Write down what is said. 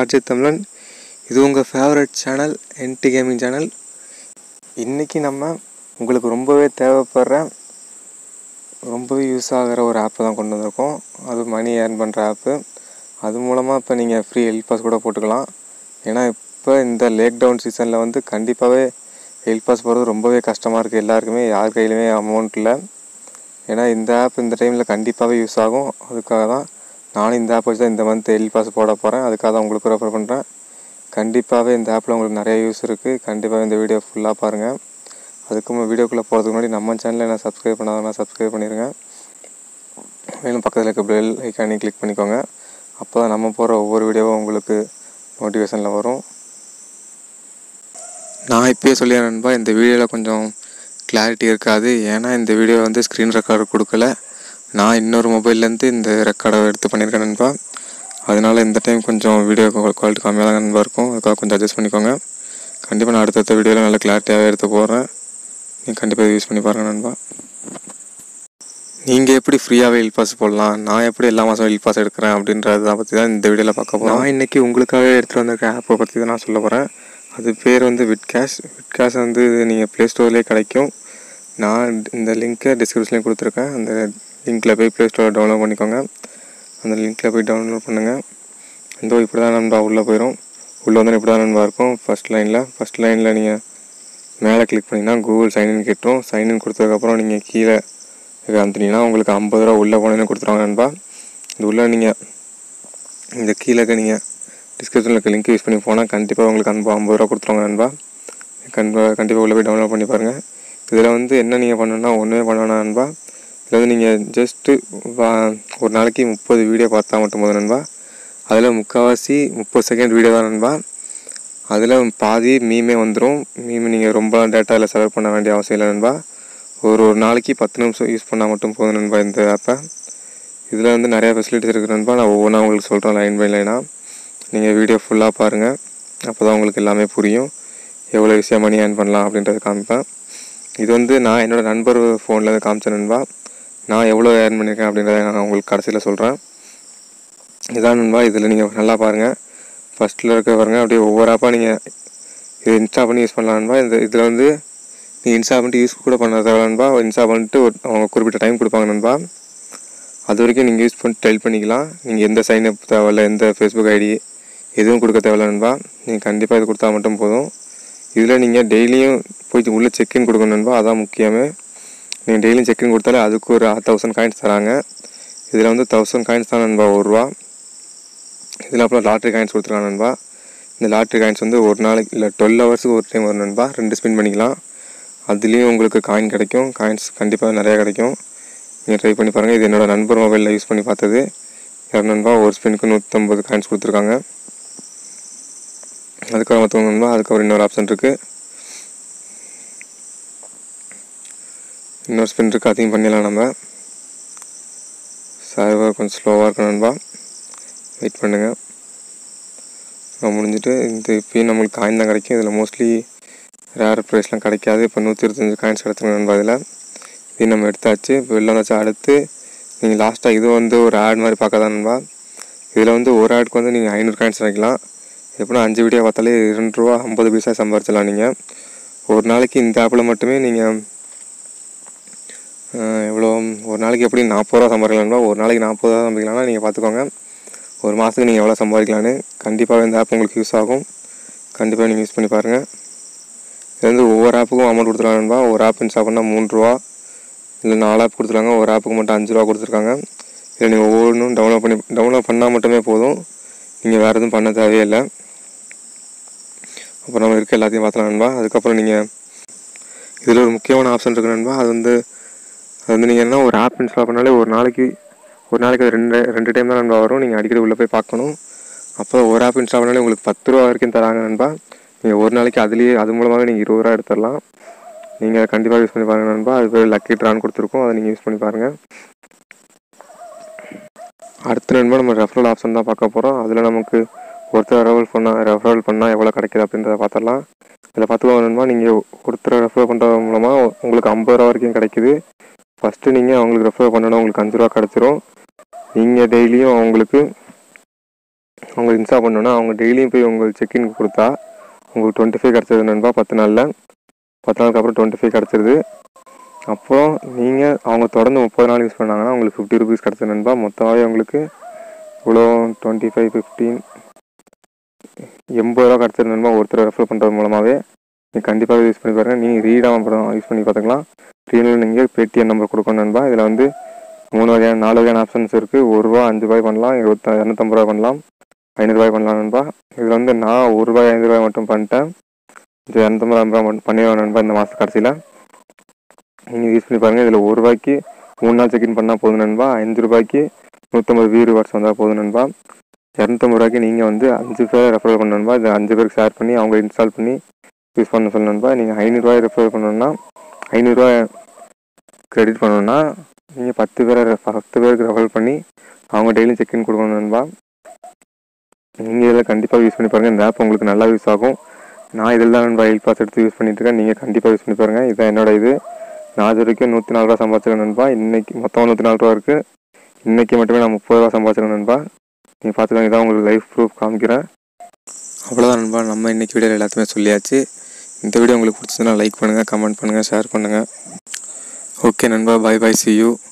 RJ Tamizhan இது உங்கள் favourite channel N D gaming channel இன்றைக்கி நம்ம உங்களுக்கு ரொம்பவே தேவைப்படுற ரொம்பவே யூஸ் ஆகிற ஒரு ஆப்பை தான் கொண்டு வந்திருக்கோம் அது மணி ஏர்ன் பண்ணுற ஆப்பு அது மூலமாக இப்போ நீங்கள் ஃப்ரீ ஹெல்ப் பாஸ் கூட போட்டுக்கலாம் ஏன்னா இப்போ இந்த லேக் டவுன் சீசனில் வந்து கண்டிப்பாகவே ஹெல்ப் பாஸ் போடுறது ரொம்பவே கஷ்டமாக இருக்குது எல்லாருக்குமே யார் கையிலுமே அமௌண்ட் இல்லை ஏன்னா இந்த ஆப் இந்த டைமில் கண்டிப்பாகவே யூஸ் ஆகும் அதுக்காக தான் நானும் இந்த ஆப் வச்சு தான் இந்த மந்த் எல் பாஸ் போட போகிறேன் அதுக்காக தான் உங்களுக்கு ரெஃபர் பண்ணுறேன் கண்டிப்பாகவே இந்த ஆப்பில் உங்களுக்கு நிறைய யூஸ் இருக்குது கண்டிப்பாக இந்த வீடியோ ஃபுல்லாக பாருங்கள் அதுக்கு வீடியோக்குள்ளே போகிறதுக்கு முன்னாடி நம்ம சேனலில் என்ன சப்ஸ்கிரைப் பண்ணாதனா சப்ஸ்கிரைப் பண்ணிடுங்க மேலும் பக்கத்தில் இருக்க பெல் ஐக்கானே கிளிக் பண்ணிக்கோங்க அப்போ தான் நம்ம போகிற ஒவ்வொரு வீடியோவும் உங்களுக்கு நோட்டிஃபிகேஷனில் வரும் நான் இப்போயே சொல்லிடுறேன் நண்பா இந்த வீடியோவில் கொஞ்சம் கிளாரிட்டி இருக்காது ஏன்னா இந்த வீடியோ வந்து ஸ்க்ரீன் ரெக்கார்டு கொடுக்கல நான் இன்னொரு மொபைல்லேருந்து இந்த ரெக்கார்டை எடுத்து பண்ணியிருக்கேன் நண்பா அதனால் இந்த டைம் கொஞ்சம் வீடியோ குவாலிட்டி கம்மியாக தான் நண்பா இருக்கும் அதுக்காக கொஞ்சம் அட்ஜஸ்ட் பண்ணிக்கோங்க கண்டிப்பாக நான் அடுத்தடுத்த வீடியோவில் நல்ல கிளாரிட்டியாகவே எடுத்து போடுறேன் நீங்கள் கண்டிப்பாக யூஸ் பண்ணி பாருங்கள் நண்பா நீங்கள் எப்படி ஃப்ரீயாகவே ஹெல்ப் பாஸ் போடலாம் நான் எப்படி எல்லா மாதம் ஹெல்ப் பாஸ் எடுக்கிறேன் அப்படின்றத பற்றி தான் இந்த வீடியோவில் பார்க்க போகிறோம் நான் இன்றைக்கி உங்களுக்காகவே எடுத்துகிட்டு வந்திருக்க ஆப்பை பற்றி தான் நான் சொல்ல போகிறேன் அது பேர் வந்து விட்கேஷ் விட்கேஷ் வந்து நீங்கள் ப்ளே ஸ்டோர்லேயே கிடைக்கும் நான் இந்த லிங்க்கை டிஸ்கிரிப்ஷன்லேயும் கொடுத்துருக்கேன் அந்த லிங்க்கில் போய் ப்ளே ஸ்டோரில் டவுன்லோட் பண்ணிக்கோங்க அந்த லிங்க்கில் போய் டவுன்லோட் பண்ணுங்கள் இந்த இப்படி தான் நண்பா உள்ளே போயிடும் உள்ளே வந்து இப்படி தான் நண்பா இருக்கும் ஃபஸ்ட் லைனில் ஃபஸ்ட் லைனில் நீங்கள் மேலே கிளிக் பண்ணிங்கன்னா கூகுள் சைன்இன் கேட்டுரும் சைன்இன் கொடுத்ததுக்கப்புறம் நீங்கள் கீழே அமுத்துனீங்கன்னா உங்களுக்கு ஐம்பது ரூபா உள்ளே போனேன்னு கொடுத்துருவாங்க நண்பா இந்த உள்ளே நீங்கள் இந்த கீழே நீங்கள் டிஸ்கிரிப்ஷனில் இருக்க லிங்க் யூஸ் பண்ணி போனால் கண்டிப்பாக உங்களுக்கு ஐம்பது ஐம்பது ரூபா கொடுத்துருவாங்க நண்பா கண்டிப்பாக கண்டிப்பாக உள்ளே போய் டவுன்லோட் பண்ணி பாருங்கள் இதில் வந்து என்ன நீங்கள் பண்ணணும்னா ஒன்றுமே பண்ணணும் நண்பா இதில் வந்து நீங்கள் ஜஸ்ட்டு ஒரு நாளைக்கு முப்பது வீடியோ பார்த்தா மட்டும் போதும் நண்பா அதில் முக்கால்வாசி முப்பது செகண்ட் வீடியோ தான் நண்பா அதில் பாதி மீமே வந்துடும் மீம் நீங்கள் ரொம்ப டேட்டாவில் செலக்ட் பண்ண வேண்டிய அவசியம் இல்லை நண்பா ஒரு ஒரு நாளைக்கு பத்து நிமிஷம் யூஸ் பண்ணால் மட்டும் போதும் நண்பா இந்த ஆப்பை இதில் வந்து நிறையா ஃபெசிலிட்டிஸ் இருக்குது நண்பா நான் ஒவ்வொன்றா உங்களுக்கு சொல்கிறேன் லைன் பை லைனாக நீங்கள் வீடியோ ஃபுல்லாக பாருங்கள் அப்போ தான் உங்களுக்கு எல்லாமே புரியும் எவ்வளோ ஈஸியாக மணி ஏர்ன் பண்ணலாம் அப்படின்றத காமிப்பேன் இது வந்து நான் என்னோடய நண்பர் ஃபோனில் காமிச்ச நண்பா நான் எவ்வளோ ஏர்ன் பண்ணியிருக்கேன் அப்படின்றத நான் உங்களுக்கு கடைசியில் சொல்கிறேன் இதான் நண்பா இதில் நீங்கள் நல்லா பாருங்கள் ஃபஸ்ட்டில் இருக்க பாருங்கள் அப்படியே ஒவ்வொரு ஆப்பாக நீங்கள் இது இன்ஸ்டா பண்ணி யூஸ் பண்ணலாம் நண்பா இந்த இதில் வந்து நீங்கள் இன்ஸ்டா பண்ணிட்டு யூஸ் கூட பண்ண தேவை நண்பா இன்ஸ்டா பண்ணிட்டு ஒரு அவங்க குறிப்பிட்ட டைம் கொடுப்பாங்க நண்பா அது வரைக்கும் நீங்கள் யூஸ் பண்ணிட்டு டெல் பண்ணிக்கலாம் நீங்கள் எந்த சைன் அப் தேவையில்ல எந்த ஃபேஸ்புக் ஐடி எதுவும் கொடுக்க தேவையில்ல நண்பா நீங்கள் கண்டிப்பாக இது கொடுத்தா மட்டும் போதும் இதில் நீங்கள் டெய்லியும் போய் உள்ளே செக்இன் கொடுக்கணும் நண்பா அதான் முக்கியமே நீங்கள் டெய்லியும் செக்இன் கொடுத்தாலே அதுக்கு ஒரு தௌசண்ட் காயின்ஸ் தராங்க இதில் வந்து தௌசண்ட் காயின்ஸ் தான் நண்பா ஒரு ரூபா இதில் அப்புறம் லாட்ரி காயின்ஸ் கொடுத்துருக்காங்க நண்பா இந்த லாட்ரி காயின்ஸ் வந்து ஒரு நாளைக்கு இல்லை டுவெல் ஹவர்ஸுக்கு ஒரு டைம் வரும் நண்பா ரெண்டு ஸ்பின் பண்ணிக்கலாம் அதுலேயும் உங்களுக்கு காயின் கிடைக்கும் காயின்ஸ் கண்டிப்பாக நிறையா கிடைக்கும் நீங்கள் ட்ரை பண்ணி பாருங்கள் இது என்னோடய நண்பர் மொபைலில் யூஸ் பண்ணி பார்த்தது யார் நண்பா ஒரு ஸ்பின்னுக்கு நூற்றம்பது காயின்ஸ் கொடுத்துருக்காங்க அதுக்கப்புறம் மற்றவங்க நண்பா அதுக்கப்புறம் இன்னொரு ஆப்ஷன் இருக்குது இன்னொரு ஸ்பின் இருக்குது அதையும் பண்ணிடலாம் நம்ம சர்வர் கொஞ்சம் ஸ்லோவாக இருக்கும் நண்பா வெயிட் பண்ணுங்கள் நான் முடிஞ்சுட்டு இந்த இப்போயும் நம்மளுக்கு காயின் தான் கிடைக்கும் இதில் மோஸ்ட்லி ரேர் ப்ரைஸ்லாம் கிடைக்காது இப்போ நூற்றி இருபத்தஞ்சி காயின்ஸ் கிடச்சிருங்க நண்பா இதில் இது நம்ம எடுத்தாச்சு இப்போ வெளில வந்தாச்சு அடுத்து நீங்கள் லாஸ்ட்டாக இது வந்து ஒரு ஆட் மாதிரி பார்க்க தான் நண்பா இதில் வந்து ஒரு ஆடுக்கு வந்து நீங்கள் ஐநூறு காயின்ஸ் வைக்கலாம் எப்படின்னா அஞ்சு வீடியோ பார்த்தாலே ரெண்டு ரூபா ஐம்பது பைசா சம்பாரிச்சிடலாம் நீங்கள் ஒரு நாளைக்கு இந்த ஆப்பில் மட்டுமே நீங்கள் எவ்வளோ ஒரு நாளைக்கு எப்படி நாற்பது ரூபா சம்பாதிக்கலாம்னா ஒரு நாளைக்கு நாற்பது ரூபா சம்பாதிக்கலாம்னா நீங்கள் பார்த்துக்கோங்க ஒரு மாதத்துக்கு நீங்கள் எவ்வளோ சம்பாதிக்கலான்னு கண்டிப்பாக இந்த ஆப் உங்களுக்கு யூஸ் ஆகும் கண்டிப்பாக நீங்கள் யூஸ் பண்ணி பாருங்கள் இது வந்து ஒவ்வொரு ஆப்புக்கும் அமௌண்ட் கொடுத்துருக்காங்கன்பா ஒரு ஆப் இன்ஸ்டால் பண்ணால் மூணு ரூபா இல்லை நாலு ஆப் கொடுத்துருக்காங்க ஒரு ஆப்புக்கு மட்டும் அஞ்சு ரூபா கொடுத்துருக்காங்க இதில் நீங்கள் ஒவ்வொன்றும் டவுன்லோட் பண்ணி டவுன்லோட் பண்ணால் மட்டுமே போதும் நீங்கள் வேறு எதுவும் பண்ண தேவையே இல்லை அப்புறம் நம்ம இருக்க எல்லாத்தையும் பார்த்தலாம் நண்பா அதுக்கப்புறம் நீங்கள் இதில் ஒரு முக்கியமான ஆப்ஷன் இருக்குது நண்பா அது வந்து அது வந்து நீங்கள் என்ன ஒரு ஆப் இன்ஸ்டால் பண்ணாலே ஒரு நாளைக்கு ஒரு நாளைக்கு அது ரெண்டு ரெண்டு டைம் தான் நண்பா வரும் நீங்கள் அடிக்கடி உள்ளே போய் பார்க்கணும் அப்போ ஒரு ஆப் இன்ஸ்டால் பண்ணாலே உங்களுக்கு பத்து ரூபா வரைக்கும் தராங்க நண்பா நீங்கள் ஒரு நாளைக்கு அதுலேயே அது மூலமாகவே நீங்கள் இருபது ரூபா எடுத்துடலாம் நீங்கள் கண்டிப்பாக யூஸ் பண்ணி பாருங்கள் நண்பா அது பேர் லக்கி ட்ரான் கொடுத்துருக்கோம் அதை நீங்கள் யூஸ் பண்ணி பாருங்கள் அடுத்த நண்பா நம்ம ரெஃபரல் ஆப்ஷன் தான் பார்க்க போகிறோம் அதில் நமக்கு ஒருத்தர் ரெஃபரல் பண்ணால் ரெஃபரல் பண்ணால் எவ்வளோ கிடைக்குது அப்படின்றத பார்த்துடலாம் இதில் பார்த்துக்கோங்க நண்பா நீங்கள் ஒருத்தர் ரெஃபர் பண்ணுறது மூலமாக உங்களுக்கு ஐம்பது ரூபா வரைக்கும் கிடைக்குது ஃபஸ்ட்டு நீங்கள் அவங்களுக்கு ரெஃபர் பண்ணணும் உங்களுக்கு அஞ்சு ரூபா கிடச்சிரும் நீங்கள் டெய்லியும் அவங்களுக்கு அவங்க இன்ஸ்டால் பண்ணோன்னா அவங்க டெய்லியும் போய் உங்களுக்கு செக்இன் கொடுத்தா உங்களுக்கு டுவெண்ட்டி ஃபைவ் கிடச்சது நண்பா பத்து நாளில் பத்து நாளுக்கு அப்புறம் டுவெண்ட்டி ஃபைவ் கிடச்சிருது அப்புறம் நீங்கள் அவங்க தொடர்ந்து முப்பது நாள் யூஸ் பண்ணாங்கன்னா உங்களுக்கு ஃபிஃப்டி ருபீஸ் கிடச்சது நண்பா மொத்தமாகவே உங்களுக்கு இவ்வளோ டுவெண்ட்டி ஃபைவ் ஃபிஃப்டீன் எண்பது ரூபா கிடச்சது நண்பா ஒருத்தர் ரெஃபர் பண்ணுறது மூலமாகவே நீங்கள் கண்டிப்பாக யூஸ் பண்ணி பாருங்கள் நீங்கள் ரீடாம அப்புறம் யூஸ் பண்ணி பார்த்துக்கலாம் ரீனில் நீங்கள் பேடிஎம் நம்பர் கொடுக்கணும் நண்பா இதில் வந்து மூணு வகையான நாலு வகையான ஆப்ஷன்ஸ் இருக்குது ஒரு ரூபா அஞ்சு ரூபாய் பண்ணலாம் இருபத்தி இரநூத்தம்பது ரூபா பண்ணலாம் ஐநூறுரூவாய் பண்ணலாம் நண்பா இதில் வந்து நான் ஒரு ரூபாய் ஐந்து ரூபாய் மட்டும் பண்ணிட்டேன் இது இரநூத்தம்பது ரூபா மட்டும் பண்ணிடுவேன் நண்பா இந்த மாத கடைசியில் நீங்கள் யூஸ் பண்ணி பாருங்கள் இதில் ஒரு ரூபாய்க்கு மூணு நாள் செக்இன் பண்ணால் போதும் நண்பா அஞ்சு ரூபாய்க்கு நூற்றம்பது வியூ ரிவார்ட்ஸ் வந்தால் போதும் நண்பா இரநூத்தம்பது ரூபாய்க்கு நீங்கள் வந்து அஞ்சு பேர் ரெஃபர் பண்ண நண்பா இது அஞ்சு பேருக்கு ஷேர் பண்ணி அவங்க இன்ஸ்டால் பண்ணி யூஸ் பண்ண சொல்ல நண்பா நீங்கள் ஐநூறுரூவாய் ரெஃபர் பண்ணணும்னா ஐநூறுரூவா கிரெடிட் பண்ணணும்னா நீங்கள் பத்து பேரை ரெஃப- பத்து பேருக்கு ரெஃபர் பண்ணி அவங்க டெய்லியும் செக்இன் கொடுக்கணும் நண்பா நீங்கள் இதில் கண்டிப்பாக யூஸ் பண்ணி பாருங்கள் இந்த ஆப் உங்களுக்கு நல்லா யூஸ் ஆகும் நான் இதில் தான் நண்பா ஹெல்ப் பாஸ் எடுத்து யூஸ் பண்ணிட்டு இருக்கேன் நீங்கள் கண்டிப்பாக யூஸ் பண்ணி பாருங்கள் இதான் என்னோட இது நான் இது வரைக்கும் நூற்றி நாலு ரூபா சம்பாதிச்சிருக்கேன் நண்பா இன்னைக்கு மொத்தம் நூற்றி நாலு ரூபா இருக்குது இன்னைக்கு மட்டுமே நான் முப்பது ரூபா சம்பாதிச்சிருக்கேன் நண்பா நீங்கள் பார்த்துக்கோங்க இதான் உங்களுக்கு லைஃப் ப்ரூஃப் காமிக்கிறேன் அவ்வளோதான் நண்பா நம்ம இன்னைக்கு வீடியோ எல்லாத்தையுமே சொல்லியாச்சு இந்த வீடியோ உங்களுக்கு பிடிச்சதுன்னா லைக் பண்ணுங்கள் கமெண்ட் பண்ணுங்கள் ஷேர் பண்ணுங்கள் ஓகே நண்பா பை பை சி யூ